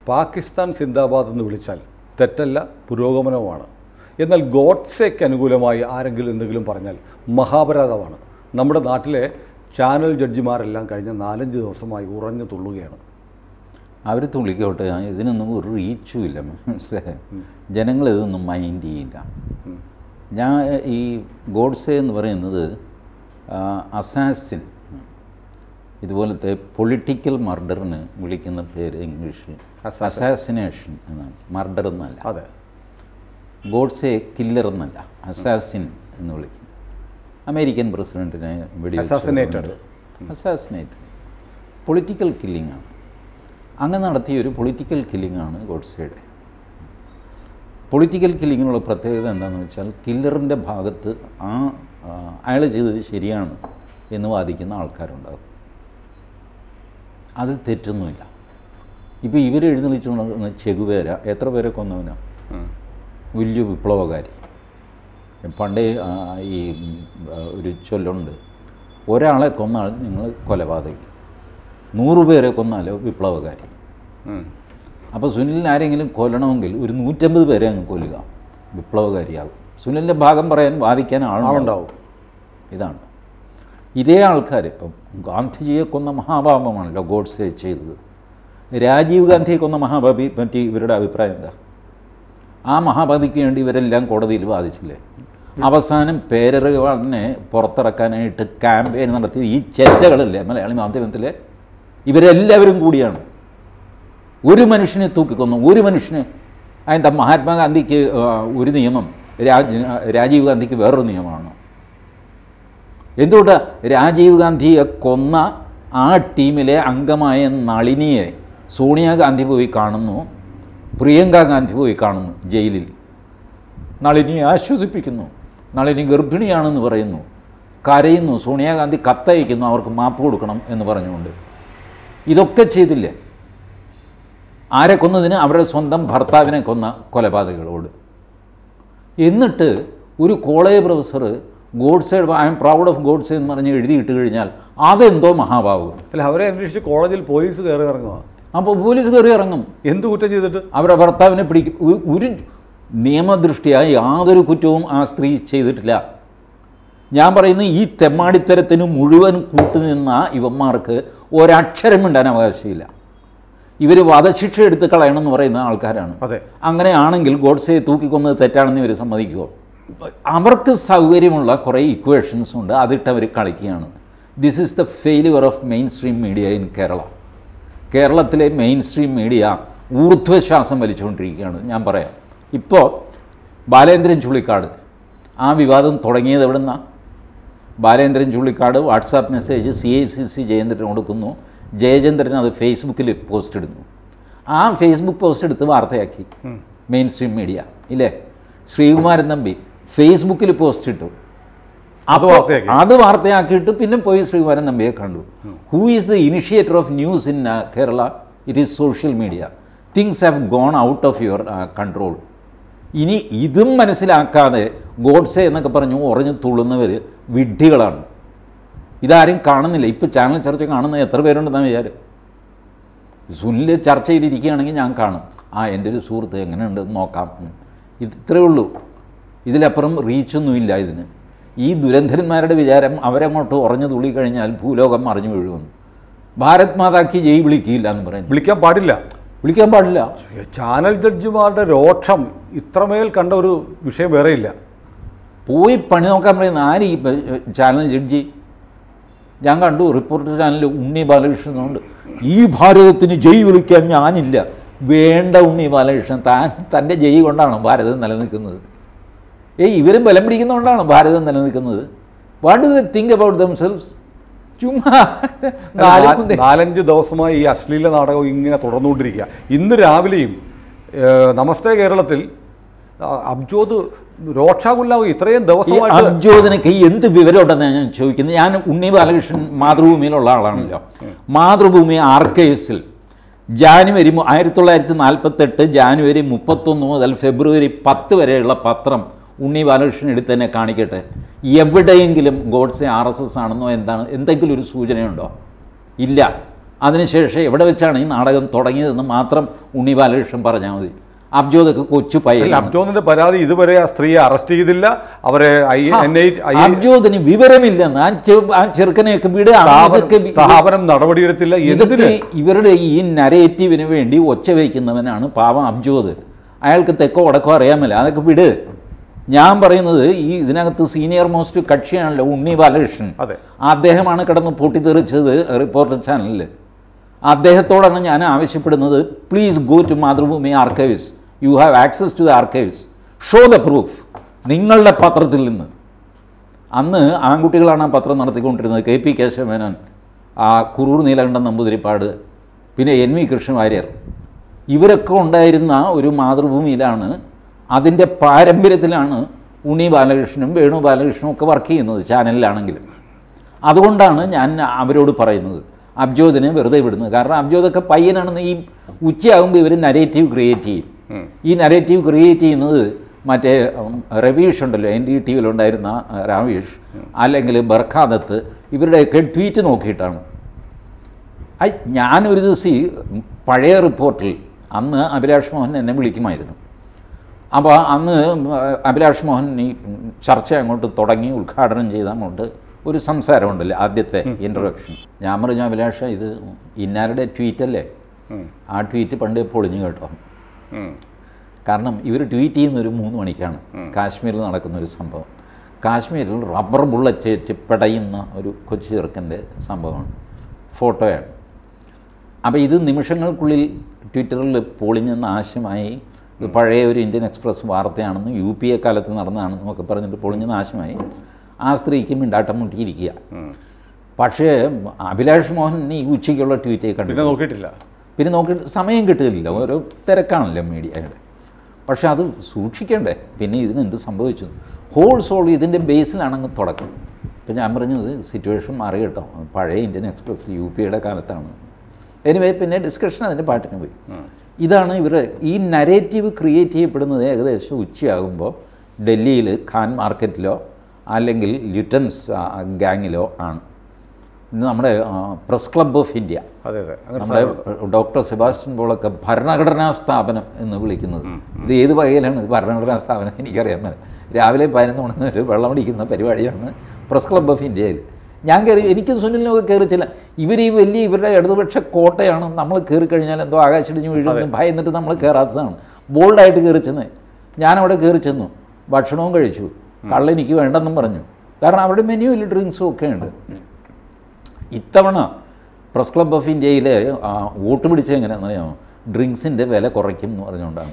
പാകിസ്ഥാൻ സിന്ദാബാദ് എന്ന് വിളിച്ചാൽ തെറ്റല്ല പുരോഗമനവുമാണ് എന്നാൽ ഗോഡ്സേക്ക് അനുകൂലമായി ആരെങ്കിലും എന്തെങ്കിലും പറഞ്ഞാൽ മഹാപരാധമാണ് നമ്മുടെ നാട്ടിലെ ചാനൽ ജഡ്ജിമാരെല്ലാം കഴിഞ്ഞ നാലഞ്ച് ദിവസമായി ഉറഞ്ഞു തുള്ളുകയാണ് അവർ തുള്ളിക്കോട്ടെ ഇതിനൊന്നും ഒരു റീച്ചും ഇല്ല മനസ്സിലായോ ജനങ്ങൾ ഇതൊന്നും മൈൻഡ് ചെയ്യില്ല ഞാൻ ഈ ഗോഡ്സെ എന്ന് പറയുന്നത് അസാസിൻ ഇതുപോലത്തെ പൊളിറ്റിക്കൽ മർഡറിന് വിളിക്കുന്ന പേര് ഇംഗ്ലീഷിൽ Assassin. അസാസിനേഷൻ എന്നാണ് മർഡർ എന്നല്ല അതെ ഗോഡ്സെ കില്ലർ എന്നല്ല അസാസിൻ എന്ന് വിളിക്കും അമേരിക്കൻ പ്രസിഡന്റിനെ Assassinated. അസാസിനേറ്റ് പൊളിറ്റിക്കൽ കില്ലിംഗ് ആണ് അങ്ങനെ നടത്തിയ ഒരു പൊളിറ്റിക്കൽ കില്ലിംഗ് ആണ് ഗോഡ്സെയുടെ പൊളിറ്റിക്കൽ കില്ലിങ്ങിനുള്ള പ്രത്യേകത എന്താണെന്ന് വെച്ചാൽ കില്ലറിൻ്റെ ഭാഗത്ത് ആ അയാൾ ചെയ്തത് ശരിയാണ് എന്ന് വാദിക്കുന്ന ആൾക്കാരുണ്ടാകും അതിൽ തെറ്റൊന്നുമില്ല ഇപ്പോൾ ഇവർ എഴുന്നള്ളിച്ചുകൊണ്ടിരുന്ന ചെകുവേര എത്ര പേരെ കൊന്നവനാ വലിയ വിപ്ലവകാരി പണ്ടേ ആ, ഈ ഉം, ആ, ഒരു ചൊല്ലുണ്ട് ഒരാളെ കൊന്നാൽ നിങ്ങൾ കൊലപാതകി നൂറ് പേരെ കൊന്നാലോ വിപ്ലവകാരി അപ്പോൾ സുനിലിന് ആരെങ്കിലും കൊല്ലണമെങ്കിൽ ഒരു നൂറ്റമ്പത് പേരെ അങ്ങ് കൊല്ലുക വിപ്ലവകാരിയാകും സുനിലിൻ്റെ ഭാഗം പറയാൻ വാദിക്കാൻ ആളുണ്ടാവും ആളുണ്ടാവും ഇതാണ് ഇതേ ആൾക്കാർ ഇപ്പം ഗാന്ധിജിയെ കൊന്ന മഹാപാപമാണല്ലോ ഗോഡ്സെ ചെയ്തത് രാജീവ് ഗാന്ധിയെ കൊന്ന മഹാപാപി പറ്റി ഇവരുടെ അഭിപ്രായം എന്താ ആ മഹാപാപിക്ക് വേണ്ടി ഇവരെല്ലാം കോടതിയിൽ വാദിച്ചില്ലേ അവസാനം പേരറിവാളിനെ പുറത്തിറക്കാനായിട്ട് ക്യാമ്പയിൻ നടത്തിയ ഈ ചെറ്റകളില്ലേ മലയാളി മാധ്യമത്തിലെ ഇവരെല്ലാവരും കൂടിയാണ് ഒരു മനുഷ്യനെ തൂക്കിക്കൊന്നു ഒരു മനുഷ്യനെ അതിൻ്റെ മഹാത്മാഗാന്ധിക്ക് ആ, ഒരു നിയമം രാജ് രാജീവ് ഗാന്ധിക്ക് വേറൊരു നിയമമാണ് എന്തുകൊണ്ട് രാജീവ് ഗാന്ധിയെ കൊന്ന ആ ടീമിലെ അംഗമായ നളിനിയെ സോണിയാഗാന്ധി പോയി കാണുന്നു പ്രിയങ്ക ഗാന്ധി പോയി കാണുന്നു ജയിലിൽ നളിനിയെ ആശ്വസിപ്പിക്കുന്നു നളിനി ഗർഭിണിയാണെന്ന് പറയുന്നു കരയുന്നു സോണിയാഗാന്ധി കത്തയക്കുന്നു അവർക്ക് മാപ്പ് കൊടുക്കണം എന്ന് പറഞ്ഞുകൊണ്ട് ഇതൊക്കെ ചെയ്തില്ലേ ആരെ കൊന്നതിന് അവരുടെ സ്വന്തം ഭർത്താവിനെ കൊന്ന കൊലപാതകളോട് എന്നിട്ട് ഒരു college professor Godse I am proud of Godse എന്ന് പറഞ്ഞ് എഴുതിയിട്ട് കഴിഞ്ഞാൽ അതെന്തോ മഹാഭാവം അല്ല അവരെ അന്വേഷിച്ച് കോളേജിൽ പോലീസ് കയറി ഇറങ്ങുക അപ്പോൾ പോലീസ് കയറി ഇറങ്ങും എന്ത് കുറ്റം ചെയ്തിട്ട് അവരുടെ ഭർത്താവിനെ പിടിക്കും ഒരു- ഒരു നിയമദൃഷ്ടിയായി യാതൊരു കുറ്റവും ആ സ്ത്രീ ചെയ്തിട്ടില്ല ഞാൻ പറയുന്ന ഈ തെമ്മാടിത്തരത്തിന് മുഴുവൻ കൂട്ടുനിന്ന ഇവന്മാർക്ക് ഒരക്ഷരം മിണ്ടാൻ അവകാശമില്ല ഇവർ വധശിക്ഷ എടുത്ത് കളയണമെന്ന് പറയുന്ന ആൾക്കാരാണ് അതെ അങ്ങനെയാണെങ്കിൽ ഗോഡ്സയെ തൂക്കിക്കൊന്നത് തെറ്റാണെന്ന് ഇവർ സമ്മതിക്കുമോ അവർക്ക് സൗകര്യമുള്ള കുറേ ഇക്വേഷൻസ് ഉണ്ട് അതിട്ട് അവർ കളിക്കുകയാണ് this is the failure of main stream media in Kerala കേരളത്തിലെ മെയിൻ സ്ട്രീം മീഡിയ ഊർധ്വശ്വാസം വലിച്ചുകൊണ്ടിരിക്കുകയാണ് ഞാൻ പറയാം ഇപ്പോൾ ബാലേന്ദ്രൻ ചുള്ളിക്കാട് ആ വിവാദം തുടങ്ങിയത് എവിടുന്ന Balendran Chullikkad WhatsApp message C I C C Jayendran കൊടുക്കുന്നു ജയചന്ദ്രൻ അത് ഫേസ്ബുക്കിൽ പോസ്റ്റ് ഇടുന്നു ആ ഫേസ്ബുക്ക് പോസ്റ്റ് എടുത്ത് വാർത്തയാക്കി മെയിൻ സ്ട്രീം മീഡിയ ഇല്ലേ ശ്രീകുമാരൻ തമ്പി ഫേസ്ബുക്കിൽ പോസ്റ്റ് ഇട്ടു അത് അപ്പോൾ വാർത്തയാക്കി. അത് വാർത്തയാക്കിയിട്ട് പിന്നെ പോയി ശ്രീകുമാരൻ തമ്പിയെ കണ്ടു who is the initiator of news in Kerala it is social media things have gone out of your control ഇനി ഇതും മനസ്സിലാക്കാതെ ഗോഡ്സെ എന്നൊക്കെ പറഞ്ഞു ഉറഞ്ഞു തുള്ളുന്നവർ വിഡ്ഢികളാണ് ഇതാരും കാണുന്നില്ല ഇപ്പോൾ ചാനൽ ചർച്ച കാണുന്ന എത്ര പേരുണ്ടെന്നാണ് വിചാരം സുനിൽ ചർച്ചയിലിരിക്കുകയാണെങ്കിൽ ഞാൻ കാണും ആ എൻ്റെ ഒരു സുഹൃത്ത് എങ്ങനെയുണ്ട് എന്ന് നോക്കാം ഉം. ഇത് ഇത്രയേ ഉള്ളൂ ഇതിലപ്പുറം റീച്ചൊന്നുമില്ല ഇതിന് ഈ ദുരന്ധരന്മാരുടെ വിചാരം അവരങ്ങോട്ട് ഉറഞ്ഞു തുള്ളി കഴിഞ്ഞാൽ ഭൂലോകം മറിഞ്ഞു വീഴുമെന്ന് ഭാരത് മാതാക്ക് ജയ് വിളിക്കില്ല എന്ന് പറയുന്നു വിളിക്കാൻ പാടില്ല വിളിക്കാൻ പാടില്ല ചാനൽ ജഡ്ജിമാരുടെ രോക്ഷം ഇത്രമേൽ കണ്ട ഒരു വിഷയം വേറെയില്ല പോയി പണി നോക്കാൻ പറയുന്ന ആര് ഈ പ- ചാനൽ ജഡ്ജി ഞാൻ കണ്ടു റിപ്പോർട്ടർ ചാനലിൽ ഉണ്ണി ബാലകൃഷ്ണനുണ്ട് ഈ ഭാരതത്തിന് ജയ് വിളിക്കാൻ ഞാനില്ല വേണ്ട ഉണ്ണി ബാലകൃഷ്ണൻ താൻ തൻ്റെ ജയ് കൊണ്ടാണ് ഭാരതം നിലനിൽക്കുന്നത് ഏയ് ഇവരും ബലം പിടിക്കുന്നതുകൊണ്ടാണ് ഭാരതം നിലനിൽക്കുന്നത് what do they think about themselves ചുമ്മാ നാല് നാ- കുന്തേ- നാലഞ്ച് ദിവസമായി ഈ അശ്ലീല നാടകം ഇങ്ങനെ തുടർന്നുകൊണ്ടിരിക്കുക ഇന്ന് രാവിലെയും ഏഹ്, നമസ്തേ കേരളത്തിൽ ആ, അബ്ജോദ് രോക്ഷാകുല്ലാവ് ഇത്രയും ഈ ദിവസമായിട്ട് അബ്ജോദിനൊക്കെ എന്ത് വിവരമുണ്ടെന്ന് ഞാൻ ചോദിക്കുന്നത് ഞാൻ ഉണ്ണി ബാലകൃഷ്ണൻ മാതൃഭൂമിയിലുള്ള ആളാണല്ലോ മാതൃഭൂമി ആർക്കൈവ്സിൽ ജാനുവരി മു- ആയിരത്തി തൊള്ളായിരത്തി നാൽപ്പത്തെട്ട് ജാനുവരി മുപ്പത്തൊന്ന് മുതൽ ഫെബ്രുവരി പത്ത് വരെയുള്ള പത്രം ഉണ്ണി ബാലകൃഷ്ണൻ എടുത്ത് തന്നെ കാണിക്കട്ടെ എവിടെയെങ്കിലും ഗോഡ്സെ ആർ എസ് എസ് ആണെന്നോ എന്താണ് എന്തെങ്കിലും ഒരു സൂചനയുണ്ടോ ഇല്ല അതിനുശേഷം എവിടെ വെച്ചാണ് ഈ നാടകം തുടങ്ങിയതെന്ന് മാത്രം ഉണ്ണി ബാലകൃഷ്ണൻ പറഞ്ഞാൽ മതി അബ്ജോദൊക്കെ കൊച്ചു അല്ല പയ്യൻ അബ്ജോദിന്റെ പരാതി ഇതുവരെ ആ സ്ത്രീയെ അറസ്റ്റ് ചെയ്തില്ല അവരെ ഐ എൻ ഐ ഐ അബ്ജോദിന് വിവരമില്ലെന്ന് ആ ചെ- ആ ചെറുക്കനെയൊക്കെ വിടുക ഇതൊക്കെ വി- സ്ഥാപനം നടപടിയെടുത്തില്ല ഇതൊക്കെ എന്തിന് ഇവരുടെ ഈ നരേറ്റീവിന് വേണ്ടി ഒച്ച വയ്ക്കുന്നവനാണ് പാവം അബ്ജോദ് അയാൾക്ക് തെക്കോ വടക്കോ അറിയാമല്ല അതൊക്കെ വിട് ഞാൻ പറയുന്നത് ഈ ഇതിനകത്ത് സീനിയർ മോസ്റ്റ് കക്ഷിയാണല്ലോ ഉണ്ണി ബാലകൃഷ്ണൻ അതെ അദ്ദേഹമാണ് കിടന്ന് പൊട്ടിത്തെറിച്ചത് റിപ്പോർട്ടർ ചാനലിൽ അദ്ദേഹത്തോടാണ് ഞാൻ ആവശ്യപ്പെടുന്നത് please go to Mathrubhumi archives you have access to the archives show the proof നിങ്ങളുടെ പത്രത്തിൽ നിന്ന് അന്ന് ആൺകുട്ടികളാണ് ആ പത്രം നടത്തിക്കൊണ്ടിരുന്നത് കെ പി കേശവമേനോൻ ആ കുറൂർ നീലകണ്ഠൻ നമ്പൂതിരിപ്പാട് പിന്നെ എൻ വി കൃഷ്ണവാര്യർ ഇവരൊക്കെ ഉണ്ടായിരുന്ന ഒരു മാതൃഭൂമിയിലാണ് അതിൻ്റെ പാരമ്പര്യത്തിലാണ് ഉണ്ണി ബാലകൃഷ്ണനും വേണു ബാലകൃഷ്ണനും ഒക്കെ വർക്ക് ചെയ്യുന്നത് ചാനലിലാണെങ്കിലും അതുകൊണ്ടാണ് ഞാൻ അവരോട് പറയുന്നത് അബ്ജോദിനെ വെറുതെ വിടുന്നത് കാരണം അബ്ജോദൊക്കെ പയ്യനാണെന്ന് ഈ ഉച്ചയാകുമ്പോൾ ഇവർ നരേറ്റീവ് ക്രിയേറ്റ് ചെയ്യും ഈ നരേറ്റീവ് ക്രിയേറ്റ് ചെയ്യുന്നത് മറ്റേ ഉം, റവീഷ് ഉണ്ടല്ലോ എൻ ഡി ടി വിയിലുണ്ടായിരുന്ന ആ, രാവീഷ് അല്ലെങ്കിൽ ബർഖാദത്ത് ഇവരുടെയൊക്കെ ട്വീറ്റ് നോക്കിയിട്ടാണ് ഐ ഞാനൊരു ദിവസം ഈ പഴയ റിപ്പോർട്ടിൽ അന്ന് അഭിലാഷ് മോഹൻ എന്നെ വിളിക്കുമായിരുന്നു അപ്പോൾ അന്ന് അഭിലാഷ് മോഹൻ ഈ ചർച്ച അങ്ങോട്ട് തുടങ്ങി ഉദ്ഘാടനം ചെയ്ത് അങ്ങോട്ട് ഒരു സംസാരമുണ്ടല്ലോ ആദ്യത്തെ ഇൻട്രൊഡക്ഷൻ ഞാൻ പറഞ്ഞു അഭിലാഷ ഇത് ഇന്നാരുടെ ട്വീറ്റല്ലേ ആ ട്വീറ്റ് പണ്ട് പൊളിഞ്ഞു കേട്ടോ കാരണം ഇവർ ട്വീറ്റ് ചെയ്യുന്ന ഒരു മൂന്ന് മണിക്കാണ് കാശ്മീരിൽ നടക്കുന്ന ഒരു സംഭവം കാശ്മീരിൽ റബ്ബർ ബുള്ളറ്റ് ഏറ്റ് പിടയുന്ന ഒരു കൊച്ചു ചെറുക്കൻ്റെ സംഭവമാണ് ഫോട്ടോയാണ് അപ്പോൾ ഇത് നിമിഷങ്ങൾക്കുള്ളിൽ ട്വിറ്ററിൽ പൊളിഞ്ഞ നാശമായി ഇത് പഴയ ഒരു ഇന്ത്യൻ എക്സ്പ്രസ് വാർത്തയാണെന്നും യു പി എ കാലത്ത് നടന്നതാണെന്നും ഒക്കെ പറഞ്ഞിട്ട് പൊളിഞ്ഞ നാശമായി ആ സ്ത്രീക്ക് മിണ്ടാട്ടം മുട്ടിയിരിക്കുക പക്ഷേ അഭിലാഷ് മോഹൻ ഈ ഉച്ചയ്ക്കുള്ള ട്വീറ്റ് പിന്നെ കണ്ടു നോക്കിയിട്ടില്ല പിന്നെ നോക്കി സമയം കിട്ടുന്നില്ല ഓരോ തിരക്കാണല്ലോ മീഡിയയുടെ പക്ഷെ അത് സൂക്ഷിക്കണ്ടേ പിന്നെ ഇതിന് എന്ത് സംഭവിച്ചു ഹോൾ സോൾ ഇതിൻ്റെ ബേസിലാണങ്ങ് തുടക്കം ഇപ്പം ഞാൻ പറഞ്ഞത് സിറ്റുവേഷൻ മാറി കേട്ടോ പഴയ ഇന്ത്യൻ എക്സ്പ്രസ് യു പിയുടെ കാലത്താണ് എനിവേ പിന്നെ ഡിസ്കഷൻ അതിൻ്റെ പാട്ടിന് പോയി ഇതാണ് ഇവർ ഈ നരേറ്റീവ് ക്രിയേറ്റ് ചെയ്യപ്പെടുന്നത് ഏകദേശം ഉച്ചയാകുമ്പോൾ ഡൽഹിയിൽ ഖാൻ മാർക്കറ്റിലോ അല്ലെങ്കിൽ ല്യൂട്ടൻസ് ഗാങ്ങിലോ ആണ് ഇന്ന് നമ്മുടെ പ്രസ് ക്ലബ്ബ് ഓഫ് ഇന്ത്യ അതെ അതെ അങ്ങനെ നമ്മുടെ ഡോക്ടർ സെബാസ്റ്റ്യൻ പോളൊക്കെ ഭരണഘടനാ സ്ഥാപനം എന്ന് വിളിക്കുന്നത് ഇത് ഏത് വകയിലാണ് ഇത് ഭരണഘടനാ സ്ഥാപനം എനിക്കറിയാൻ മേല രാവിലെ പതിനൊന്ന് മണിന്ന് ഒരു വെള്ളമടിക്കുന്ന പരിപാടിയാണ് പ്രസ് ക്ലബ്ബ് ഓഫ് ഇന്ത്യയിൽ ഞാൻ കയറി എനിക്കും സുനിലിനൊക്കെ കയറിച്ചില്ല ഇവർ ഈ വലിയ ഇവരുടെ ഇടതുപക്ഷ കോട്ടയാണ് നമ്മൾ കയറി കഴിഞ്ഞാൽ എന്തോ ആകാശിടിഞ്ഞ് വീഴുമെന്ന് ഭയന്നിട്ട് നമ്മൾ കയറാത്തതാണ് ബോൾഡായിട്ട് കയറി ചെന്ന് ഞാനവിടെ കയറി ചെന്നു ഭക്ഷണവും കഴിച്ചു കള്ള എനിക്ക് വേണ്ടെന്നും പറഞ്ഞു കാരണം അവിടെ മെനുവിൽ ഡ്രിങ്ക്സും ഒക്കെ ഉണ്ട് ഇത്തവണ പ്രസ് ക്ലബ് ഓഫ് ഇന്ത്യയിലെ ആ, വോട്ട് പിടിച്ചത് എങ്ങനെയാണെന്ന് അറിയാമോ ഡ്രിങ്ക്സിൻ്റെ വില കുറയ്ക്കും എന്ന് പറഞ്ഞുകൊണ്ടാണ്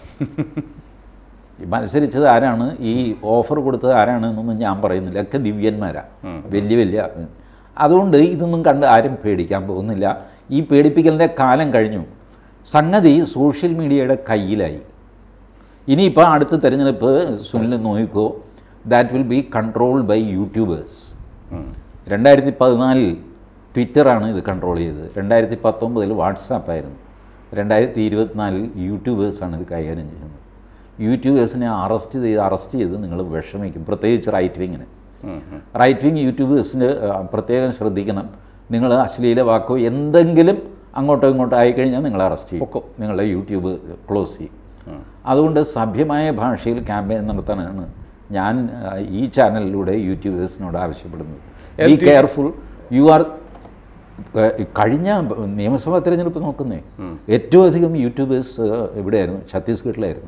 ഈ മത്സരിച്ചത് ആരാണ് ഈ ഓഫർ കൊടുത്തത് ആരാണ് എന്നൊന്നും ഞാൻ പറയുന്നില്ല ഒക്കെ ദിവ്യന്മാരാ വലിയ വലിയ അതുകൊണ്ട് ഇതൊന്നും കണ്ട് ആരും പേടിക്കാൻ പോകുന്നില്ല ഈ പേടിപ്പിക്കലിൻ്റെ കാലം കഴിഞ്ഞു സംഗതി സോഷ്യൽ മീഡിയയുടെ കയ്യിലായി ഇനിയിപ്പോൾ അടുത്ത തെരഞ്ഞെടുപ്പ് സുനിൽ നോക്കിക്കോ that will be controlled by YouTubers രണ്ടായിരത്തി പതിനാലിൽ ട്വിറ്ററാണ് ഇത് കൺട്രോൾ ചെയ്തത് രണ്ടായിരത്തി പത്തൊമ്പതിൽ വാട്സാപ്പായിരുന്നു രണ്ടായിരത്തി ഇരുപത്തിനാലിൽ യൂട്യൂബേഴ്സാണ് ഇത് കൈകാര്യം ചെയ്യുന്നത് യൂട്യൂബേഴ്സിനെ അറസ്റ്റ് ചെയ്ത് അറസ്റ്റ് ചെയ്ത് നിങ്ങൾ വിഷമിക്കും പ്രത്യേകിച്ച് റൈറ്റ് വിങ്ങിന് റൈറ്റ് വിങ് യൂട്യൂബേഴ്സിന് പ്രത്യേകം ശ്രദ്ധിക്കണം നിങ്ങൾ അശ്ലീല വാക്കോ എന്തെങ്കിലും അങ്ങോട്ടോ ഇങ്ങോട്ടോ ആയിക്കഴിഞ്ഞാൽ നിങ്ങൾ അറസ്റ്റ് ചെയ്യും നിങ്ങളുടെ യൂട്യൂബ് ക്ലോസ് ചെയ്യും അതുകൊണ്ട് സഭ്യമായ ഭാഷയിൽ ക്യാമ്പയിൻ നടത്താനാണ് ഞാൻ ആ, ഈ ചാനലിലൂടെ യൂട്യൂബേഴ്സിനോട് ആവശ്യപ്പെടുന്നത് be LT careful you are കഴിഞ്ഞ നിയമസഭാ തിരഞ്ഞെടുപ്പ് നോക്കുന്നേ ഏറ്റവും അധികം യൂട്യൂബേഴ്സ് എവിടെയായിരുന്നു ഛത്തീസ്ഗഡിലായിരുന്നു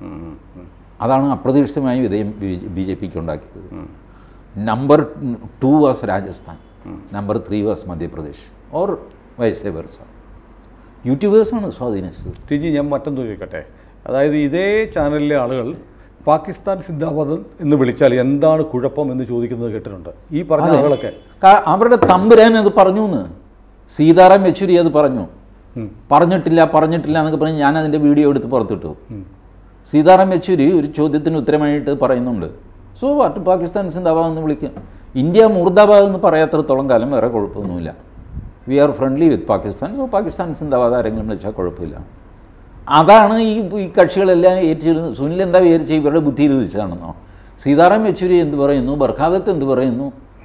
അതാണ് അപ്രതീക്ഷിതമായ വിധേയം ബി ജെ പിക്ക് ഉണ്ടാക്കിയത് number two was Rajasthan number three was Madhya Pradesh or vice versa യൂട്യൂബേഴ്സാണ് സ്വാധീനിച്ചത് ടി ജി ഞാൻ മറ്റൊന്ന് ചോദിക്കട്ടെ അതായത് ഇതേ ചാനലിലെ ആളുകൾ പാകിസ്ഥാൻ സിന്ദാബാദ് എന്ന് വിളിച്ചാൽ എന്താണ് കുഴപ്പം എന്ന് ചോദിക്കുന്നത് കേട്ടിട്ടുണ്ട് ഈ പറഞ്ഞ അതെ. ആളുകളൊക്കെ കാ- അവരുടെ തമ്പുരാൻ അത് പറഞ്ഞു എന്ന് സീതാറാം യെച്ചൂരി അത് പറഞ്ഞു ഉം. പറഞ്ഞിട്ടില്ല പറഞ്ഞിട്ടില്ല എന്നൊക്കെ പറഞ്ഞ് ഞാൻ അതിൻ്റെ വീഡിയോ എടുത്ത് പുറത്തിട്ടു സീതാറാം യെച്ചൂരി ഒരു ചോദ്യത്തിന് ഉത്തരമായിട്ട് പറയുന്നുണ്ട് സോ വാട്ട് പാകിസ്ഥാൻ സിന്ദാബാദ് എന്ന് വിളിക്കും ഇന്ത്യ മുർദാബാദ് എന്ന് പറയാത്തിടത്തോളം കാലം വേറെ കുഴപ്പമൊന്നുമില്ല we are friendly with Pakistan so Pakistan സിന്ദാബാദ് ആരെങ്കിലും വിളിച്ചാൽ കുഴപ്പമില്ല അതാണ് ഈ ഈ കക്ഷികളെല്ലാം ഏറ്റിരുന്നത് സുനിൽ എന്താ വിചാരിച്ച് ഇവരുടെ ബുദ്ധിയിൽ വെച്ചതാണെന്നോ സീതാറാം യെച്ചൂരി എന്ത് പറയുന്നു ബർഖാദത്ത് എന്ത് പറയുന്നു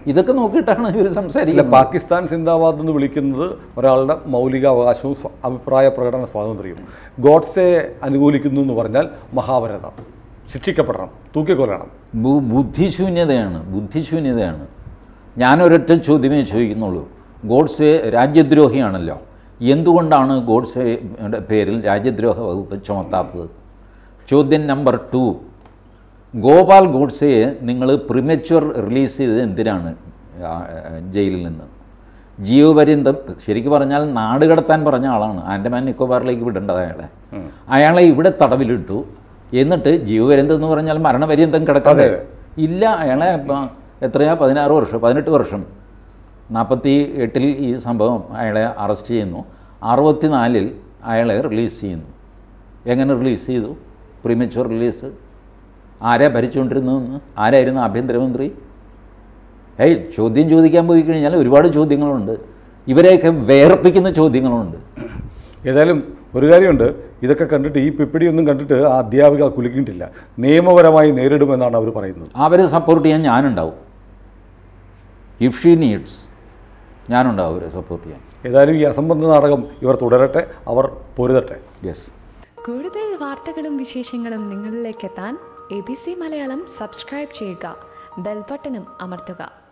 ഇതൊക്കെ നോക്കിയിട്ടാണ് ഇവർ ഇല്ല സംസാരിക്കുന്നത് പാകിസ്ഥാൻ സിന്ദാബാദ് എന്ന് വിളിക്കുന്നത് ഒരാളുടെ മൗലിക അവകാശവും സ്വ- അഭിപ്രായ പ്രകടന സ്വാതന്ത്ര്യവും ഗോഡ്സെ അനുകൂലിക്കുന്നു എന്ന് പറഞ്ഞാൽ മഹാഭാരതം ശിക്ഷിക്കപ്പെടണം തൂക്കിക്കൊല്ലണം ബു- ബുദ്ധിശൂന്യതയാണ് ബുദ്ധിശൂന്യതയാണ് ഞാനൊരൊറ്റ ചോദ്യമേ ചോദിക്കുന്നുള്ളൂ ഗോഡ്സെ രാജ്യദ്രോഹിയാണല്ലോ എന്തുകൊണ്ടാണ് ഗോഡ്സെയുടെ പേരിൽ രാജ്യദ്രോഹ വകുപ്പ് ചുമത്താത്തത് ചോദ്യം നമ്പർ ടു ഗോപാൽ ഗോഡ്സെയെ നിങ്ങൾ പ്രിമച്വർ റിലീസ് ചെയ്തത് എന്തിനാണ് ആ, ജയിലിൽ നിന്ന് ജീവപര്യന്തം ശരിക്കും പറഞ്ഞാൽ നാട് കടത്താൻ പറഞ്ഞ ആളാണ് ആൻഡമാൻ നിക്കോബാറിലേക്ക് വിടേണ്ടത് അയാളെ അയാളെ ഇവിടെ തടവിലിട്ടു എന്നിട്ട് ജീവപര്യന്തം എന്ന് പറഞ്ഞാൽ മരണപര്യന്തം കിടക്കണ്ടേ അതെ. ഇല്ല അയാളെ പ- എത്രയാ പതിനാറ് വർഷം പതിനെട്ട് വർഷം നാൽപ്പത്തി എട്ടിൽ ഈ സംഭവം അയാളെ അറസ്റ്റ് ചെയ്യുന്നു അറുപത്തിനാലിൽ അയാളെ റിലീസ് ചെയ്യുന്നു എങ്ങനെ റിലീസ് ചെയ്തു പ്രീമച്വർ റിലീസ് ആരാ ഭരിച്ചുകൊണ്ടിരുന്നതെന്ന് ആരായിരുന്നു ആഭ്യന്തരമന്ത്രി ഏയ് ചോദ്യം ചോദിക്കാൻ പോയി കഴിഞ്ഞാൽ ഒരുപാട് ചോദ്യങ്ങളുണ്ട് ഇവരെയൊക്കെ വേർപ്പിക്കുന്ന ചോദ്യങ്ങളുണ്ട് ഏതായാലും ഒരു കാര്യമുണ്ട് ഇതൊക്കെ കണ്ടിട്ട് ഈ പിപ്പിടിയൊന്നും കണ്ടിട്ട് ആ അധ്യാപിക കുലുക്കിയിട്ടില്ല നിയമപരമായി നേരിടുമെന്നാണ് അവർ പറയുന്നത് അവരെ സപ്പോർട്ട് ചെയ്യാൻ ഞാനുണ്ടാവും ഇഫ് ഷീ നീഡ്സ് ഞാനുണ്ടാവും അവരെ സപ്പോർട്ട് ചെയ്യാൻ ഏതായാലും ഈ അസംബന്ധ നാടകം ഇവർ തുടരട്ടെ അവർ പൊരുതട്ടെ യെസ് കൂടുതൽ വാർത്തകളും വിശേഷങ്ങളും നിങ്ങളിലേക്ക് എത്താൻ A B C Malayalam subscribe ചെയ്യുക ബെൽബട്ടനും അമർത്തുക